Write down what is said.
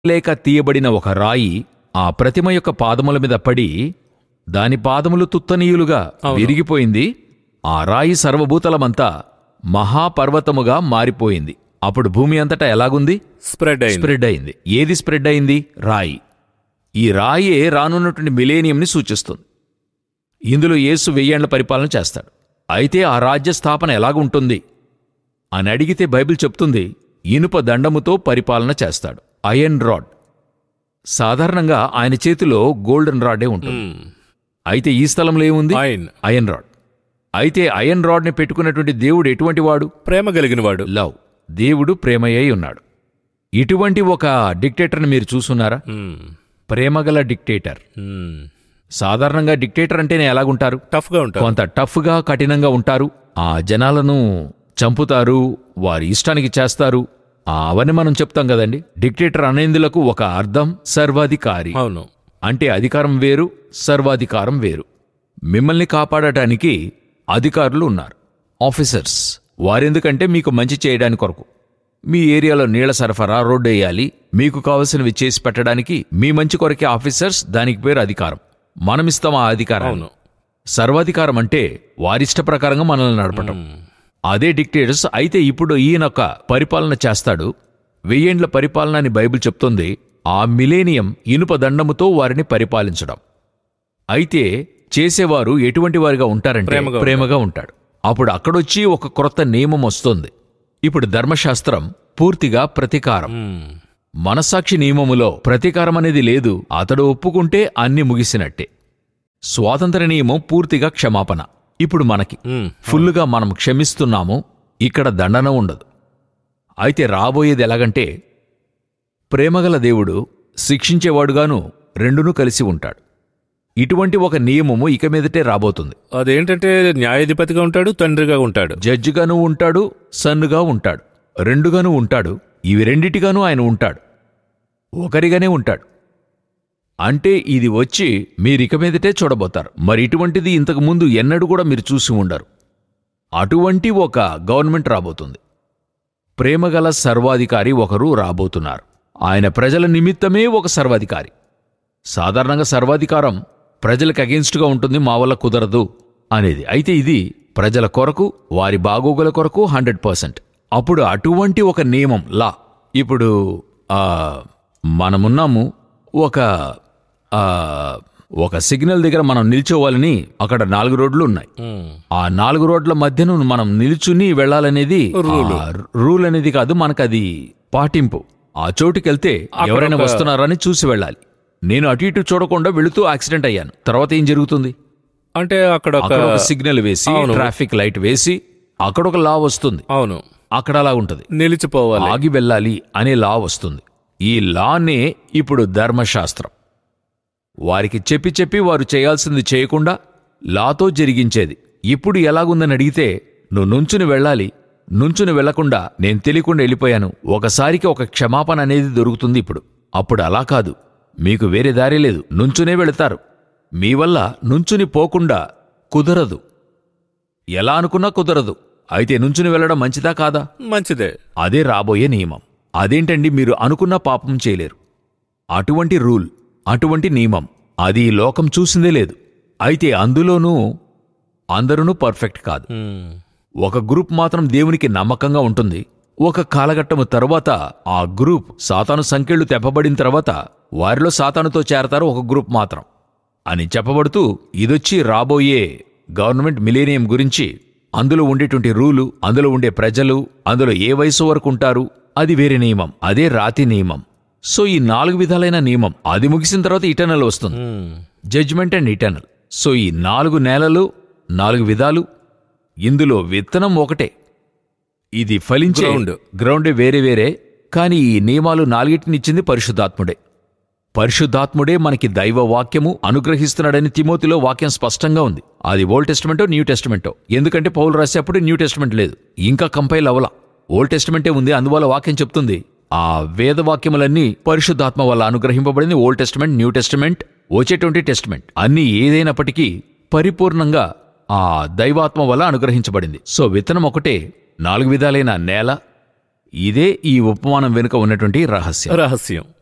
లేక తీయబడిన ఒక రాయి ఆ ప్రతిమ యొక్క పాదముల మీద పడి దాని పాదములు తుత్తనీయులుగా విరిగిపోయింది ఆ రాయి సర్వభూతలమంతా మహాపర్వతముగా మారిపోయింది అప్పుడు భూమి అంతటా ఎలాగుంది స్ప్రెడ్ అయింది స్ప్రెడ్ అయింది ఏది స్ప్రెడ్ అయింది రాయి ఈ రాయే రానున్నటువంటి మిలేనియంని సూచిస్తుంది ఇందులో యేసు వెయ్యేండ్ల పరిపాలన చేస్తాడు అయితే ఆ రాజ్య స్థాపన ఎలాగుంటుంది అని అడిగితే బైబిల్ చెప్తుంది ఇనుప దండముతో పరిపాలన చేస్తాడు అయన్ రాడ్ సాధారణంగా ఆయన చేతిలో గోల్డెన్ రాడే ఉంటుంది మ్మ్. అయితే ఈ స్థలంలో ఏముంది ఆయన అయన్ రాడ్ అయితే అయన్ రాడ్ని పెట్టుకున్నటువంటి దేవుడు ఎటువంటి వాడు ప్రేమ కలిగిన వాడు లవ్ దేవుడు ప్రేమయ్యై ఉన్నాడు ఇటువంటి ఒక డిక్టేటర్ని మీరు చూసున్నారా మ్మ్. ప్రేమగల డిక్టేటర్ మ్మ్. సాధారణంగా డిక్టేటర్ అంటేనే ఎలాగుంటారు టఫ్ గా ఉంటాడు కొంత టఫ్గా కఠినంగా ఉంటారు ఆ జనాలను చంపుతారు వారి ఇష్టానికి చేస్తారు ఆ అవన్నీ మనం చెప్తాం కదండి డిక్టేటర్ అనేందులకు ఒక అర్థం సర్వాధికారి అవును అంటే అధికారం వేరు సర్వాధికారం వేరు మిమ్మల్ని కాపాడటానికి అధికారులు ఉన్నారు ఆఫీసర్స్ వారెందుకంటే మీకు మంచి చేయడానికి కొరకు మీ ఏరియాలో నీళ్ల సరఫరా రోడ్డు వేయాలి మీకు కావలసినవి చేసి పెట్టడానికి మీ మంచి కొరకే ఆఫీసర్స్ దానికి పేరు అధికారం మనమిస్తాం ఆ అధికారం అవును సర్వాధికారం అంటే వారిష్ట ప్రకారంగా మనల్ని నడపటం మ్మ్. అదే డిక్టేటర్స్ అయితే ఇప్పుడు ఈయనొక పరిపాలన చేస్తాడు వెయ్యేండ్ల పరిపాలన అని బైబిల్ చెప్తుంది ఆ మిలేనియం ఇనుప దండముతో వారిని పరిపాలించడం అయితే చేసేవారు ఎటువంటి వారిగా ఉంటారంటే ప్రేమగా ప్రేమగా ఉంటాడు అప్పుడు అక్కడొచ్చి ఒక క్రొత్త నియమం వస్తుంది ఇప్పుడు ధర్మశాస్త్రం పూర్తిగా ప్రతీకారం మ్మ్. మనస్సాక్షి నియమములో ప్రతీకారం అనేది లేదు అతడు ఒప్పుకుంటే అన్ని ముగిసినట్టే స్వాతంత్ర నియమం పూర్తిగా క్షమాపణ ఇప్పుడు మనకి మ్మ్. ఫుల్లుగా మనం క్షమిస్తున్నాము ఇక్కడ దండన ఉండదు అయితే రాబోయేది ఎలాగంటే ప్రేమగల దేవుడు శిక్షించేవాడుగాను రెండునూ కలిసి ఉంటాడు ఇటువంటి ఒక నియమము ఇక మీదటే రాబోతుంది అదేంటంటే న్యాయాధిపతిగా ఉంటాడు తండ్రిగా ఉంటాడు జడ్జిగాను ఉంటాడు సన్నుగా ఉంటాడు రెండుగాను ఉంటాడు ఇవి రెండిటిగాను ఆయన ఉంటాడు ఒకరిగానే ఉంటాడు అంటే ఇది వచ్చి మీరిక మీదటే చూడబోతారు మరి ఇటువంటిది ఇంతకు ముందు ఎన్నడూ కూడా మీరు చూసి ఉండరు అటువంటి ఒక గవర్నమెంట్ రాబోతుంది ప్రేమగల సర్వాధికారి ఒకరు రాబోతున్నారు ఆయన ప్రజల నిమిత్తమే ఒక సర్వాధికారి సాధారణంగా సర్వాధికారం ప్రజలకు అగెన్స్ట్గా ఉంటుంది మా వల్ల కుదరదు అనేది అయితే ఇది ప్రజల కొరకు వారి బాగోగుల కొరకు హండ్రెడ్ పర్సెంట్ అప్పుడు అటువంటి ఒక నియమం లా ఇప్పుడు ఆ, మనమున్నాము ఒక ఆ, ఒక సిగ్నల్ దగ్గర మనం నిల్చోవాలని అక్కడ నాలుగు రోడ్లు ఉన్నాయి మ్మ్. ఆ నాలుగు రోడ్ల మధ్యను మనం నిల్చుని వెళ్ళాలనేది రూలు. ఆ రూల్ అనేది కాదు మనకది పాటింపు ఆ చోటుకెళ్తే ఎవరైనా ఒక- వస్తున్నారని చూసి వెళ్ళాలి నేను అటు ఇటు చూడకుండా వెళుతూ యాక్సిడెంట్ అయ్యాను తర్వాత ఏం జరుగుతుంది అంటే అక్కడ ఒక అక్కడ ఒక సిగ్నల్ వేసి అవును. ట్రాఫిక్ లైట్ వేసి అక్కడ ఒక లా వస్తుంది అవును అక్కడ అలా ఉంటది నిలిచిపోవాలి ఆగి వెళ్ళాలి అనే లా వస్తుంది ఈ లానే ఇప్పుడు ధర్మశాస్త్రం వారికి చెప్పి చెప్పి వారు చేయాల్సింది చేయకుండా లాతో జరిగించేది ఇప్పుడు ఎలాగుందని అడిగితే నువ్వు నుంచుని వెళ్ళాలి నుంచుని వెళ్లకుండా నేను తెలియకుండా వెళ్ళిపోయాను ఒకసారికి ఒక క్షమాపణ అనేది దొరుకుతుంది ఇప్పుడు అప్పుడు అలా కాదు మీకు వేరే దారి లేదు నుంచునే వెళతారు మీ వల్ల నుంచుని పోకుండా కుదరదు ఎలా అనుకున్నా కుదరదు అయితే నుంచుని వెళ్ళడం మంచిదా కాదా మంచిదే అదే రాబోయే నియమం అదేంటండి మీరు అనుకున్న పాపం చేయలేరు అటువంటి రూల్ అటువంటి నియమం అది ఈ లోకం చూసిందే లేదు అయితే అందులోనూ అందరూ పర్ఫెక్ట్ కాదు మ్మ్. ఒక గ్రూప్ మాత్రం దేవునికి నమ్మకంగా ఉంటుంది ఒక కాలఘట్టము తర్వాత ఆ గ్రూప్ సాతాను సంఖ్యలు తెప్పబడిన తర్వాత వారిలో సాతానుతో చేరతారు ఒక గ్రూప్ మాత్రం అని చెప్పబడుతూ ఇదొచ్చి రాబోయే గవర్నమెంట్ మిలేనియం గురించి అందులో ఉండేటువంటి రూలు అందులో ఉండే ప్రజలు అందులో ఏ వయసు వరకు ఉంటారు అది వేరే నియమం అదే రాతి నియమం సో ఈ నాలుగు విధాలైన నియమం అది ముగిసిన తర్వాత ఇటర్నల్ వస్తుంది మ్మ్. జడ్జ్మెంట్ అండ్ ఇటర్నల్ సో ఈ నాలుగు నేలలు నాలుగు విధాలు ఇందులో విత్తనం ఒకటే ఇది ఫలించే గ్రౌండ్. గ్రౌండ్ వేరే వేరే కానీ ఈ నియమాలు నాలుగిటినిచ్చింది పరిశుద్ధాత్ముడే పరిశుద్ధాత్ముడే మనకి దైవ వాక్యము అనుగ్రహిస్తున్నాడని తిమోతిలో వాక్యం స్పష్టంగా ఉంది అది ఓల్డ్ టెస్టమెంటో న్యూ టెస్టమెంటో ఎందుకంటే పౌలు రాసేప్పుడు న్యూ టెస్టమెంట్ లేదు ఇంకా కంపైల్ అవలా ఓల్డ్ టెస్టమెంటే ఉంది అందువల్ల వాక్యం చెప్తుంది ఆ వేద వాక్యములన్నీ పరిశుద్ధాత్మ వల్ల అనుగ్రహింపబడింది ఓల్డ్ టెస్టమెంట్ న్యూ టెస్టమెంట్ వచ్చేటువంటి టెస్టమెంట్ అన్నీ ఏదైనప్పటికీ పరిపూర్ణంగా ఆ దైవాత్మ వల్ల అనుగ్రహించబడింది సో విత్తనం ఒకటే నాలుగు విధాలైన నేల ఇదే ఈ ఉపమానం వెనుక ఉన్నటువంటి రహస్యం రహస్యం